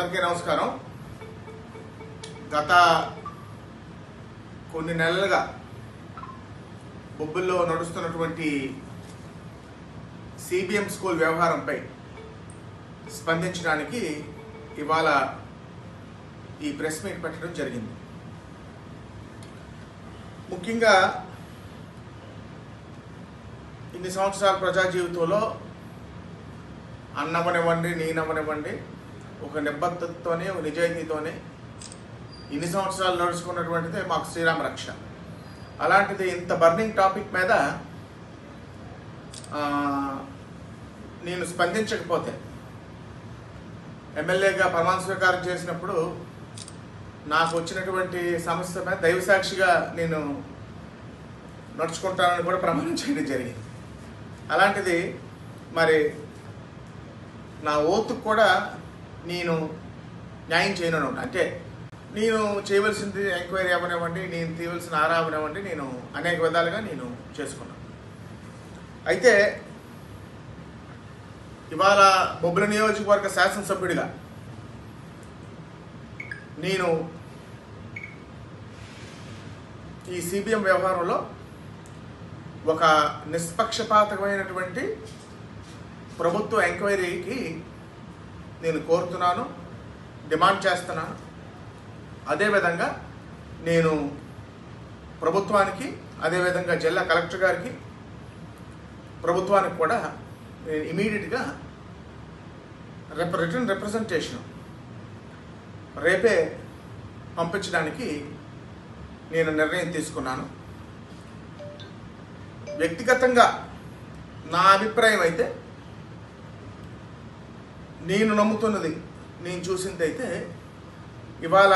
అందరికీ నమస్కారం గత కొన్ని నెలలుగా బొబ్బుల్లో నడుస్తున్నటువంటి సిబిఎం స్కూల్ వ్యవహారంపై స్పందించడానికి ఇవాళ ఈ ప్రెస్ మీట్ పెట్టడం జరిగింది ముఖ్యంగా ఇన్ని సంవత్సరాల ప్రజా జీవితంలో అన్నవనివ్వండి నేనవనివ్వండి ఒక నిబద్ధతతోనే ఒక నిజాయితీతోనే ఇన్ని సంవత్సరాలు నడుచుకున్నటువంటిది మాకు శ్రీరామ రక్ష అలాంటిది ఇంత బర్నింగ్ టాపిక్ మీద ఆ, నేను స్పందించకపోతే ఎమ్మెల్యేగా ప్రమాణ స్వీకారం చేసినప్పుడు నాకు వచ్చినటువంటి సమస్య మీద దైవసాక్షిగా నేను నడుచుకుంటానని కూడా ప్రమాణం చేయడం జరిగింది అలాంటిది మరి నా ఓతుకు కూడా నేను న్యాయం చేయను అంటే నేను చేయవలసింది ఎంక్వైరీ అవ్వనివ్వండి నేను తీయవలసిన ఆరా అవ్వనివ్వండి నేను అనేక విధాలుగా నేను చేసుకున్నాను అయితే ఇవాళ బొబ్బుల నియోజకవర్గ శాసనసభ్యుడిగా నేను ఈ సిబిఎం వ్యవహారంలో ఒక నిష్పక్షపాతమైనటువంటి ప్రభుత్వ ఎంక్వైరీకి నేను కోరుతున్నాను డిమాండ్ చేస్తున్నాను అదేవిధంగా నేను ప్రభుత్వానికి అదేవిధంగా జిల్లా కలెక్టర్ గారికి ప్రభుత్వానికి కూడా నేను ఇమీడియట్గా రిప రిటర్న్ రిప్రజెంటేషన్ రేపే పంపించడానికి నేను నిర్ణయం తీసుకున్నాను వ్యక్తిగతంగా నా అభిప్రాయం అయితే నేను నమ్ముతున్నది నేను చూసింది అయితే ఇవాళ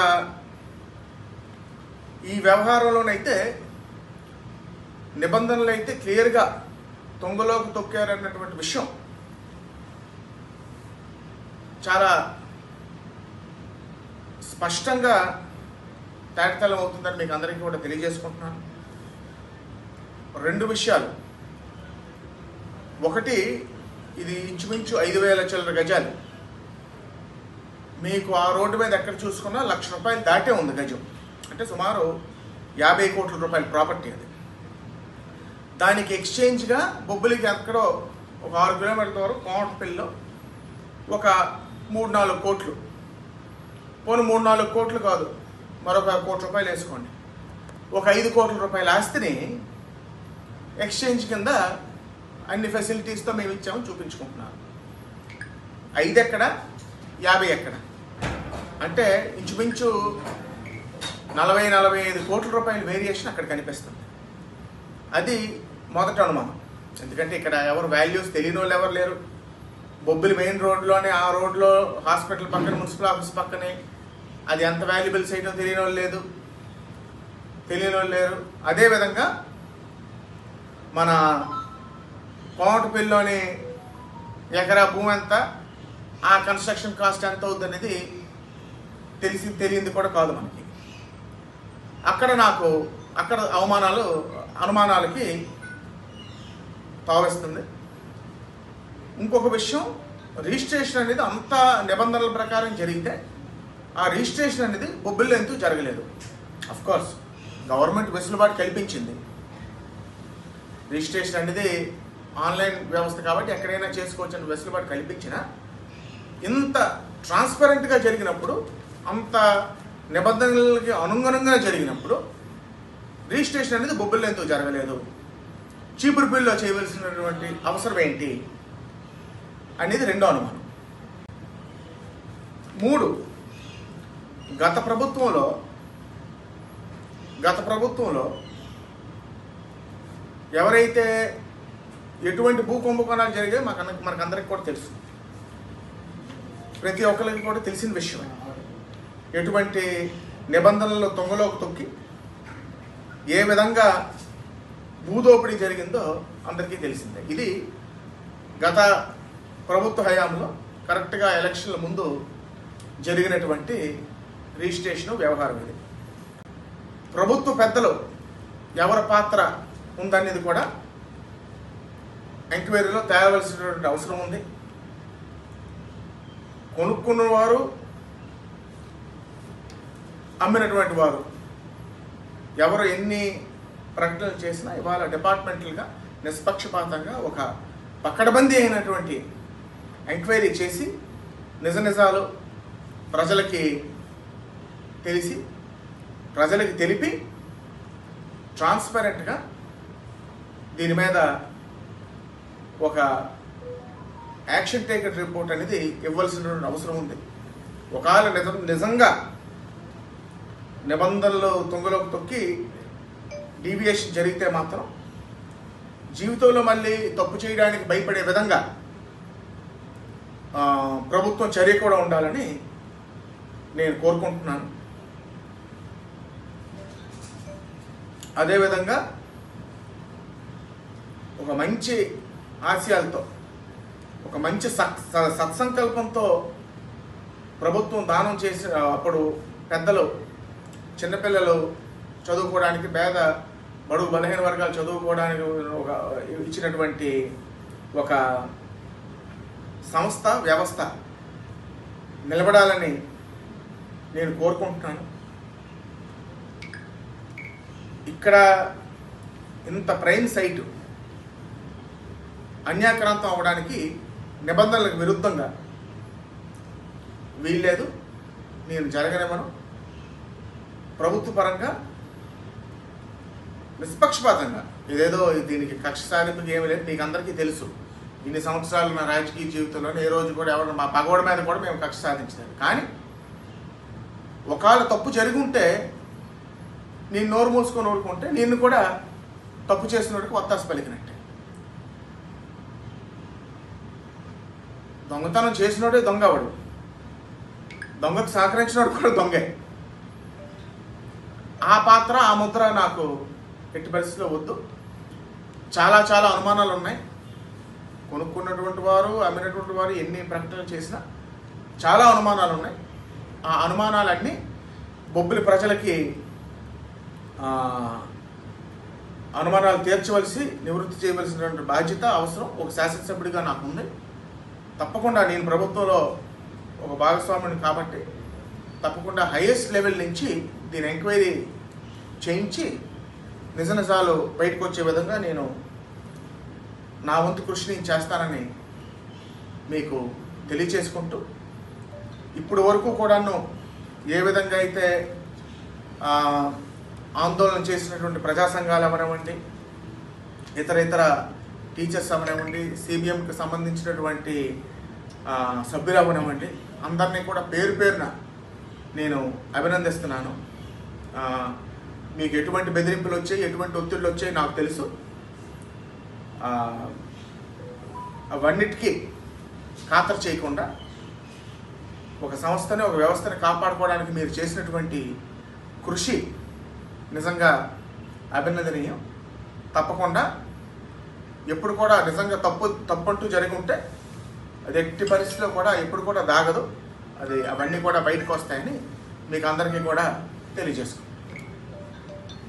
ఈ వ్యవహారంలోనైతే నిబంధనలు అయితే క్లియర్గా తొంగలోకి తొక్కారన్నటువంటి విషయం చాలా స్పష్టంగా తేటతలం అవుతుందని మీకు అందరికీ కూడా తెలియజేసుకుంటున్నాను రెండు విషయాలు ఒకటి ఇది ఇంచుమించు ఐదు వేల చిల్లర గజాలు మీకు ఆ రోడ్డు మీద ఎక్కడ చూసుకున్నా లక్ష రూపాయలు దాటే ఉంది గజం అంటే సుమారు యాభై కోట్ల రూపాయల ప్రాపర్టీ అది దానికి ఎక్స్చేంజ్గా బొబ్బులికి ఎక్కడో ఒక ఆరు కిలోమీటర్ల వరకు కోమటపల్లిలో ఒక మూడు నాలుగు కోట్లు పోను మూడు నాలుగు కోట్లు కాదు మరొక కోటి రూపాయలు వేసుకోండి ఒక ఐదు కోట్ల రూపాయల ఆస్తిని ఎక్స్చేంజ్ కింద అన్ని ఫెసిలిటీస్తో మేము ఇచ్చామని చూపించుకుంటున్నాను ఐదు ఎక్కడ యాభై ఎక్కడ అంటే ఇంచుమించు నలభై నలభై ఐదు కోట్ల రూపాయల వేరియేషన్ అక్కడ కనిపిస్తుంది అది మొదటి అనుమానం ఎందుకంటే ఇక్కడ ఎవరు వాల్యూస్ తెలియని వాళ్ళు ఎవరు లేరు బొబ్బిలి మెయిన్ రోడ్లోనే ఆ రోడ్లో హాస్పిటల్ పక్కన మున్సిపల్ ఆఫీస్ పక్కనే అది ఎంత వాల్యుబుల్ సైటో తెలియని వాళ్ళు లేదు తెలియని వాళ్ళు లేరు అదేవిధంగా మన కోమటపల్లిలోని ఎకరా భూమి ఎంత ఆ కన్స్ట్రక్షన్ కాస్ట్ ఎంత అవుతుంది అనేది తెలిసి తెలియంది కూడా కాదు మనకి అక్కడ నాకు అక్కడ అవమానాలు అనుమానాలకి తావిస్తుంది ఇంకొక విషయం రిజిస్ట్రేషన్ అనేది అంత నిబంధనల ప్రకారం జరిగితే ఆ రిజిస్ట్రేషన్ అనేది బొబ్బిల్లో ఎందుకు జరగలేదు అఫ్ కోర్స్ గవర్నమెంట్ వెసులుబాటు కల్పించింది రిజిస్ట్రేషన్ అనేది ఆన్లైన్ వ్యవస్థ కాబట్టి ఎక్కడైనా చేసుకోవచ్చు అని వెసులుబాటు కల్పించిన ఇంత ట్రాన్స్పరెంట్గా జరిగినప్పుడు అంత నిబంధనలకి అనుగుణంగా జరిగినప్పుడు రిజిస్ట్రేషన్ అనేది బొబ్బిల్లో ఎందుకు జరగలేదు చీపురు బిల్లో చేయవలసినటువంటి అవసరం ఏంటి అనేది రెండో అనుమానం మూడు గత ప్రభుత్వంలో గత ప్రభుత్వంలో ఎవరైతే ఎటువంటి భూ కుంభకోణాలు జరిగాయో మాకు అన్న- మనకందరికి కూడా తెలుసు ప్రతి ఒక్కరికి కూడా తెలిసిన విషయమే ఎటువంటి నిబంధనలు తొంగలోకి తొక్కి ఏ విధంగా భూదోపిడీ జరిగిందో అందరికీ తెలిసిందే ఇది గత ప్రభుత్వ హయాంలో కరెక్ట్గా ఎలక్షన్ల ముందు జరిగినటువంటి రిజిస్ట్రేషన్ వ్యవహారం ఇది ప్రభుత్వ పెద్దలు ఎవరి పాత్ర ఉందనేది కూడా ఎంక్వైరీలో తేవలసినటువంటి అవసరం ఉంది కొనుక్కున్నవారు అమ్మినటువంటి వారు ఎవరు ఎన్ని ప్రకటనలు చేసినా ఇవాళ డిపార్ట్మెంటల్గా నిష్పక్షపాతంగా ఒక పక్కడబందీ అయినటువంటి ఎంక్వైరీ చేసి నిజ నిజాలు ప్రజలకి తెలిసి ప్రజలకి తెలిపి ట్రాన్స్పరెంట్గా దీని మీద ఒక యాక్షన్ టేకర్ రిపోర్ట్ అనేది ఇవ్వాల్సినటువంటి అవసరం ఉంది ఒకవేళ నిజం నిజంగా నిబంధనలు తుంగలోకి తొక్కి డీవియేషన్ జరిగితే మాత్రం జీవితంలో మళ్ళీ తప్పు చేయడానికి భయపడే విధంగా ఆ, ప్రభుత్వం చర్య కూడా ఉండాలని నేను కోరుకుంటున్నాను అదేవిధంగా ఒక మంచి ఆశయాలతో ఒక మంచి సత్ స- సత్సంకల్పంతో ప్రభుత్వం దానం చేసిన అప్పుడు పెద్దలు చిన్నపిల్లలు చదువుకోవడానికి పేద బడుగు బలహీన వర్గాలు చదువుకోవడానికి ఒక ఇచ్చినటువంటి ఒక సంస్థ వ్యవస్థ నిలబడాలని నేను కోరుకుంటున్నాను ఇక్కడ ఇంత ప్రైమ్ సైటు అన్యాక్రాంతం అవ్వడానికి నిబంధనలకు విరుద్ధంగా వీల్లేదు నేను జరగనివ్వను ప్రభుత్వ పరంగా నిష్పక్షపాతంగా ఇదేదో దీనికి కక్ష సాధింపుకి ఏమీ లేదు మీకు అందరికీ తెలుసు ఇన్ని సంవత్సరాలు నా రాజకీయ జీవితంలో ఏ రోజు కూడా ఎవరు మా పగోడ మీద కూడా మేము కక్ష సాధించలేదు కానీ ఒకవేళ తప్పు జరిగి ఉంటే నేను నోరు మూసుకొని ఊరుకుంటే నిన్ను కూడా తప్పు చేసినోడికి వత్తాసు పలికినట్టే దొంగతనం చేసినోడే దొంగవాడు దొంగకు సహకరించినోడు కూడా దొంగే ఆ పాత్ర ఆ ముద్ర నాకు ఎట్టి పరిస్థితిలో వద్దు చాలా చాలా అనుమానాలు ఉన్నాయి కొనుక్కున్నటువంటి వారు అమ్మినటువంటి వారు ఎన్ని ప్రకటనలు చేసినా చాలా అనుమానాలు ఉన్నాయి ఆ అనుమానాలన్నీ బొబ్బిలి ప్రజలకి ఆ, అనుమానాలు తీర్చవలసి నివృత్తి చేయవలసినటువంటి బాధ్యత అవసరం ఒక శాసనసభ్యుడిగా నాకు ఉంది తప్పకుండా నేను ప్రభుత్వంలో ఒక భాగస్వామిని కాబట్టి తప్పకుండా హైయెస్ట్ లెవెల్ నుంచి దీని ఎంక్వైరీ చేయించి నిజ నిజాలు బయటకు వచ్చే విధంగా నేను నా వంతు కృషిని చేస్తానని మీకు తెలియచేసుకుంటూ ఇప్పుడు వరకు కూడాను ఏ విధంగా అయితే ఆ, ఆందోళన చేసినటువంటి ప్రజా సంఘాలు అవనివ్వండి ఇతర ఇతర టీచర్స్ అవనివ్వండి సిబిఎంకి సంబంధించినటువంటి ఆ, సభ్యులు అవనివ్వండి అందరినీ కూడా పేరు పేరున నేను అభినందిస్తున్నాను ఆ, మీకు ఎటువంటి బెదిరింపులు వచ్చాయి ఎటువంటి ఒత్తిళ్ళు వచ్చాయి నాకు తెలుసు ఆ, అవన్నిటికీ ఖాతరు చేయకుండా ఒక సంస్థని ఒక వ్యవస్థని కాపాడుకోవడానికి మీరు చేసినటువంటి కృషి నిజంగా అభినందనీయం తప్పకుండా ఎప్పుడు కూడా నిజంగా తప్పు తప్పంటూ జరిగి ఉంటే అది ఎట్టి పరిస్థితిలో కూడా ఎప్పుడు కూడా దాగదు అది అవన్నీ కూడా బయటకు వస్తాయని మీకు అందరికీ కూడా తెలియజేసుకుంటాను